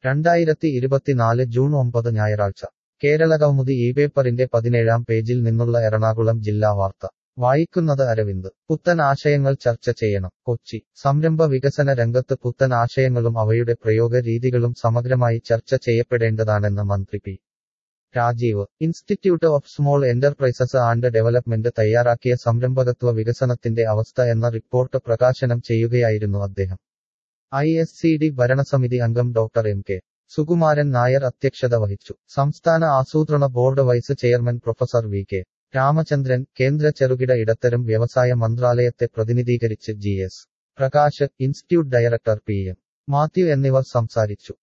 രണ്ടായിരത്തി ഇരുപത്തിനാല് ജൂൺ ഒമ്പത് ഞായറാഴ്ച കേരളകൗമുദി ഈ പേപ്പറിന്റെ പതിനേഴാം പേജിൽ നിന്നുള്ള എറണാകുളം ജില്ലാ വാർത്ത വായിക്കുന്നത് അരവിന്ദ് പുത്തൻ ആശയങ്ങൾ ചർച്ച ചെയ്യണം കൊച്ചി സംരംഭ വികസന രംഗത്ത് പുത്തൻ ആശയങ്ങളും അവയുടെ പ്രയോഗ രീതികളും സമഗ്രമായി ചർച്ച ചെയ്യപ്പെടേണ്ടതാണെന്ന് മന്ത്രി P Rajeev institute of small enterprises and development തയ്യാറാക്കിയ സംരംഭകത്വ വികസനത്തിന്റെ അവസ്ഥ എന്ന റിപ്പോർട്ട് പ്രകാശനം ചെയ്യുകയായിരുന്നു അദ്ദേഹം ഐ എസ് സി ഡി ഭരണസമിതി അംഗം doctor M K Sukumaran Nair അധ്യക്ഷത വഹിച്ചു സംസ്ഥാന ആസൂത്രണ board vice chairman professor V K Ramachandran കേന്ദ്ര ചെറുകിട ഇടത്തരം വ്യവസായ മന്ത്രാലയത്തെ പ്രതിനിധീകരിച്ച് G S Prakash institute director P M Mathew എന്നിവർ സംസാരിച്ചു